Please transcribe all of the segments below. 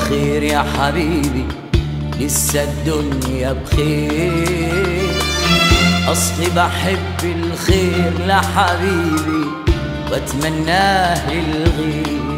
بخير يا حبيبي لسه الدنيا بخير أصلي بحب الخير لحبيبي واتمناه للغير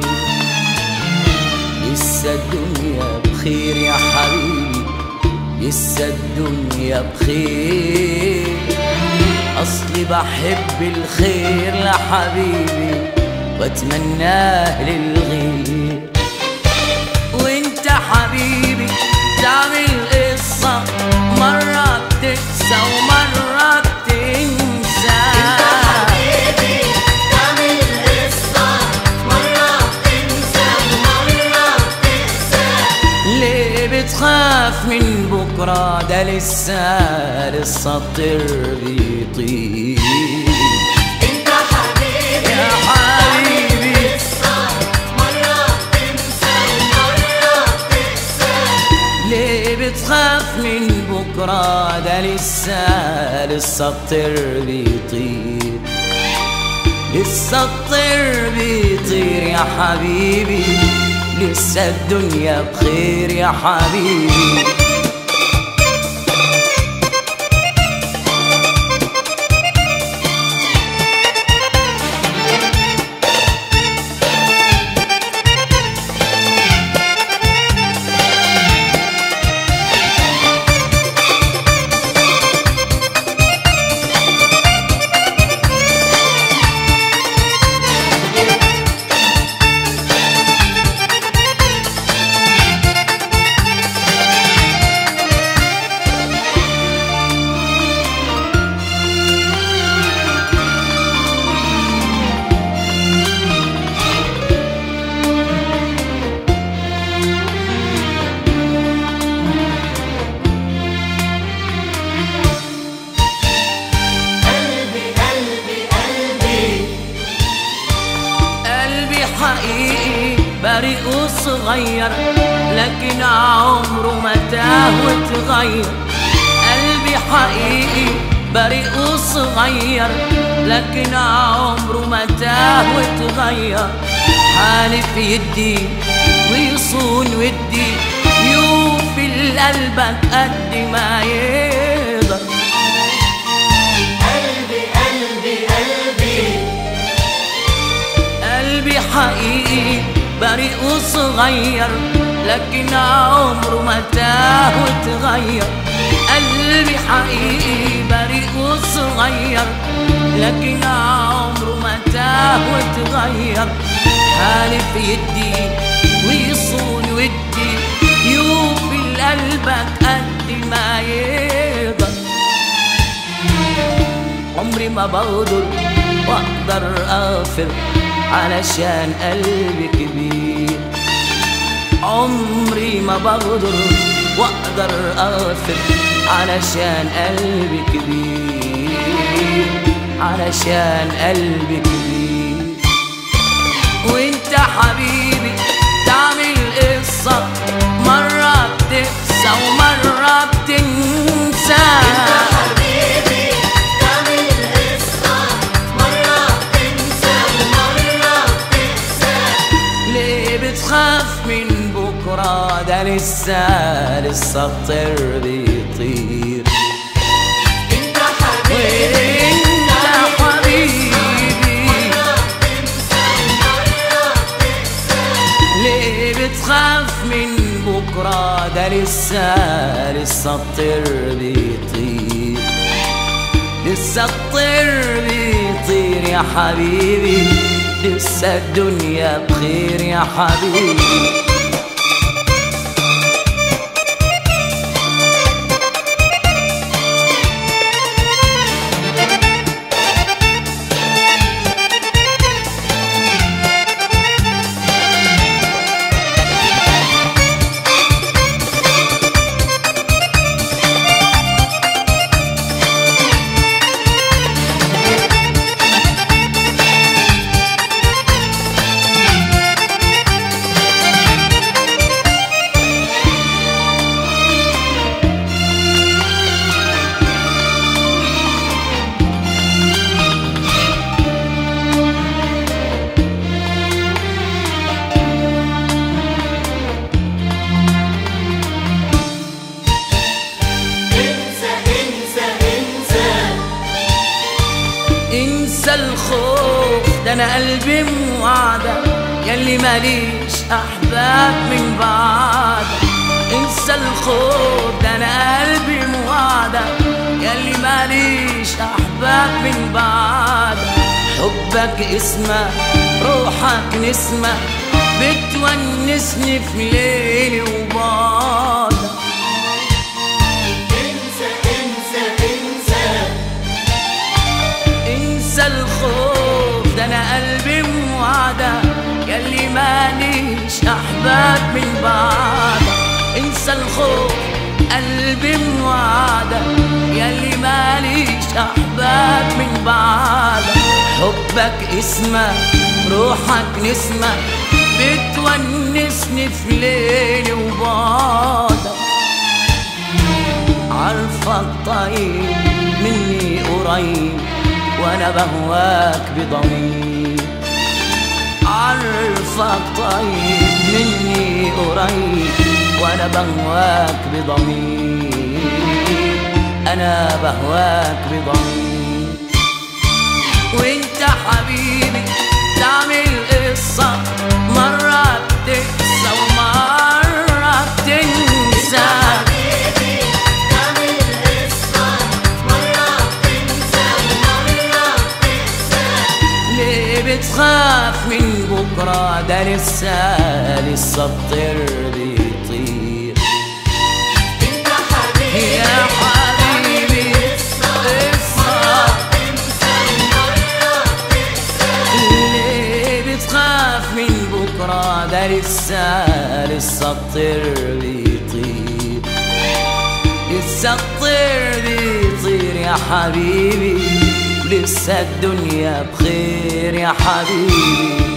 لسه الدنيا بخير يا حبيبي لسه الدنيا بخير أصلي بحب الخير لحبيبي واتمناه للغير وانت حبيبي تعمل قصة مرة بتنسى ومرة بتنسى حبيبي تعمل قصة مرة بتنسى ومرة بتنسى ليه بتخاف من بكرة ده لسه لسه الطير بيطير انت حبيبي يا حبيبي قصة مرة بتنسى ومرة بتنسى ليه بتخاف من بكرة ده لسه لسه الطير بيطير لسه الطير بيطير يا حبيبي لسه الدنيا بخير يا حبيبي قلبي قلبي قلبي قلبي حقيقي بريء وصغير لكن عمره ما تاه وتغير قلبي حقيقي بريء وصغير لكن عمره ما تاه وتغير حالف يدي ويصون ودي يوفي لقلبك قد ما يقدر قلبي قلبي قلبي قلبي حقيقي بريء وصغير لكن عمره ما تاه وتغير قلبي حقيقي بريء وصغير لكن عمره ما تاه وتغير حالف يدي ويصون ودي يوفي لقلبك قد ما يقدر عمري ما بقدر واقدر اغفر علشان قلبي كبير عمري ما بقدر واقدر اغفر علشان قلبي كبير علشان قلبي كبير وانت حبيبي تعمل قصة مرة بتنسى ومرة بتنسى حبيبي تعمل قصة مرة بتنسى ومرة بتنسى ليه بتخاف من بكرة ده لسه لسه الطير بيطير انت حبيبي وانت حبيبي مرة بتنسى ومرة بتنسى ليه بتخاف من بكرة ده لسه لسه الطير بيطير لسه الطير بيطير يا حبيبي لسه الدنيا بخير يا حبيبي الخوف ده انا قلبي موعدة ياللي ماليش احباب من بعدك انسى الخوف ده انا قلبي موعدة ياللي ماليش احباب من بعدك حبك اسمه روحك نسمة بتونسني في ليلي وبعدك انسى انسى انسى انسى الخوف ده انا قلبي موعدة ياللي ماليش احباب من بعدك انسى الخوف قلبي موعدة ياللي ماليش احباب من بعدك حبك اسمه روحك نسمة بتونسني في ليلي وبعدك عارفك طيب مني قريب وانا بهواك بضمير عارفك طيب مني قريب وانا بهواك بضمير انا بهواك بضمير وانت حبيبي تعمل قصة مرة بتنسى ومرة بتنسى حبيبي تعمل قصة مرة بتنسى ومرة بتنسى ليه بتخاف من بكرة ده لسه لسه الطير بيطير انت حبيبي يا حبيبي قصة بتنسى ومرة بتنسى ليه بتخاف من بكرة ده لسه لسه الطير بيطير لسه الطير بيطير يا حبيبي لسه الدنيا بخير يا حبيبي